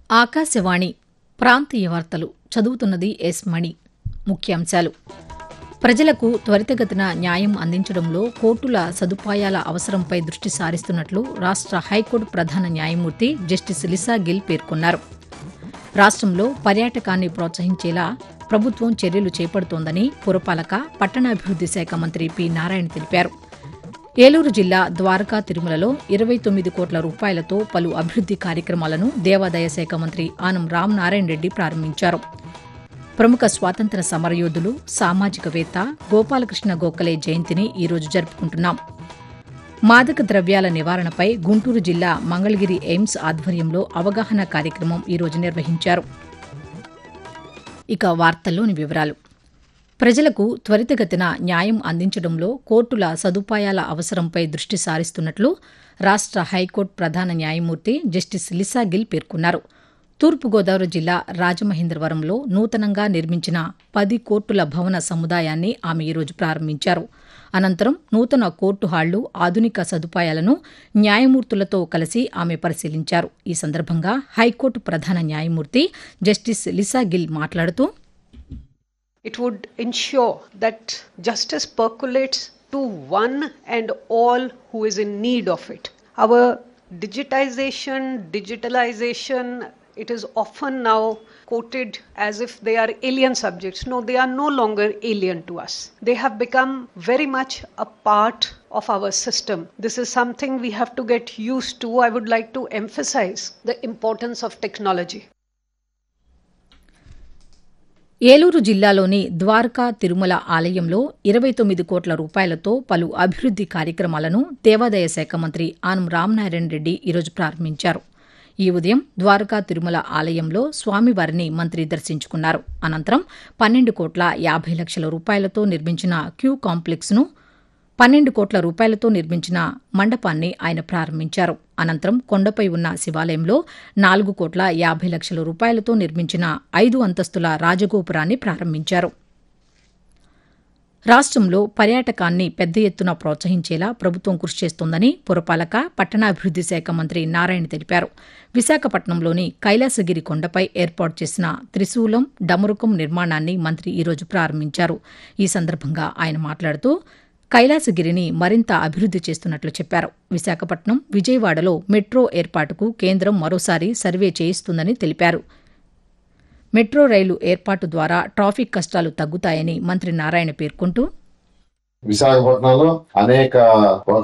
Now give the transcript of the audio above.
ఆకాశవాణి ప్రాంతీయ వార్తలు చదువుతున్నది ఎస్ మణి ముఖ్యాంశాలు ప్రజలకు త్వరితగతిన న్యాయం అందించడంలో కోర్టుల సదుపాయాల అవసరంపై దృష్టి సారిస్తున్నట్లు రాష్ట హైకోర్టు ప్రధాన న్యాయమూర్తి జస్టిస్ లిసా గిల్ పేర్కొన్నారు రాష్ట్రంలో పర్యాటకాన్ని ప్రోత్సహించేలా ప్రభుత్వం చర్యలు చేపడుతోందని పురపాలక పట్టణాభివృద్ది శాఖ మంత్రి పి నారాయణ తెలిపారు ఏలూరు జిల్లా ద్వారకా తిరుమలలో ఇరవై తొమ్మిది కోట్ల రూపాయలతో పలు అభివృద్ది కార్యక్రమాలను దేవాదాయ శాఖ మంత్రి ఆనం రామనారాయణ రెడ్డి ప్రారంభించారు ప్రముఖ స్వాతంత్ర సమరయోధులు సామాజికవేత్త గోపాలకృష్ణ గోఖలే జయంతిని ఈరోజు జరుపుకుంటున్నాం మాదక ద్రవ్యాల నివారణపై గుంటూరు జిల్లా మంగళగిరి ఎయిమ్స్ ఆధ్వర్యంలో అవగాహన కార్యక్రమం ఈరోజు నిర్వహించారు ఇక వార్తల్లోని వివరాలు ప్రజలకు త్వరితగతిన న్యాయం అందించడంలో కోర్టుల సదుపాయాల అవసరంపై దృష్టి సారిస్తున్నట్లు రాష్ట హైకోర్టు ప్రధాన న్యాయమూర్తి జస్టిస్ లిసా గిల్ పేర్కొన్నారు తూర్పుగోదావరి జిల్లా రాజమహేంద్రవరంలో నూతనంగా నిర్మించిన పది కోర్టుల భవన సముదాయాన్ని ఆమె ఈరోజు ప్రారంభించారు అనంతరం నూతన కోర్టు హాళ్లు ఆధునిక సదుపాయాలను న్యాయమూర్తులతో కలిసి ఆమె పరిశీలించారు ఈ సందర్భంగా హైకోర్టు ప్రధాన న్యాయమూర్తి జస్టిస్ లిసా గిల్ మాట్లాడుతూ It would ensure that justice percolates to one and all who is in need of it. Our digitization, digitalization, it is often now quoted as if they are alien subjects. No, they are no longer alien to us. They have become very much a part of our system. This is something we have to get used to. I would like to emphasize the importance of technology. Eluru జిల్లాలోని ద్వారకా తిరుమల ఆలయంలో ఇరవై తొమ్మిది కోట్ల రూపాయలతో పలు అభివృద్ది కార్యక్రమాలను దేవాదాయ శాఖ మంత్రి ఆనం రామనారాయణ రెడ్డి ఈరోజు ప్రారంభించారు ఈ ఉదయం ద్వారకా తిరుమల ఆలయంలో స్వామివారిని మంత్రి దర్శించుకున్నారు అనంతరం పన్నెండు కోట్ల యాభై లక్షల రూపాయలతో నిర్మించిన క్యూ కాంప్లెక్స్ను పన్నెండు కోట్ల రూపాయలతో నిర్మించిన మండపాన్ని ఆయన ప్రారంభించారు అనంతరం కొండపై ఉన్న శివాలయంలో నాలుగు కోట్ల యాభై లక్షల రూపాయలతో నిర్మించిన ఐదు అంతస్తుల రాజగోపురాన్ని ప్రారంభించారు రాష్ట్రంలో పర్యాటకాన్ని పెద్ద ఎత్తున ప్రోత్సహించేలా ప్రభుత్వం కృషి చేస్తోందని పురపాలక పట్టణాభివృద్ది శాఖ మంత్రి నారాయణ తెలిపారు విశాఖపట్నంలోని కైలాసగిరి కొండపై ఏర్పాటు చేసిన త్రిశూలం డమరుకం నిర్మాణాన్ని మంత్రి ఈరోజు ప్రారంభించారు ఈ సందర్భంగా ఆయన మాట్లాడుతూ కైలాసగిరిని మరింత అభివృద్ది చేస్తున్నట్లు చెప్పారు విశాఖపట్నం విజయవాడలో మెట్రో ఏర్పాటుకు కేంద్రం మరోసారి సర్వే చేయిస్తుందని తెలిపారు మెట్రో రైలు ఏర్పాటు ద్వారా ట్రాఫిక్ కష్టాలు తగ్గుతాయని మంత్రి నారాయణ పేర్కొంటూ విశాఖపట్నంలో అనేక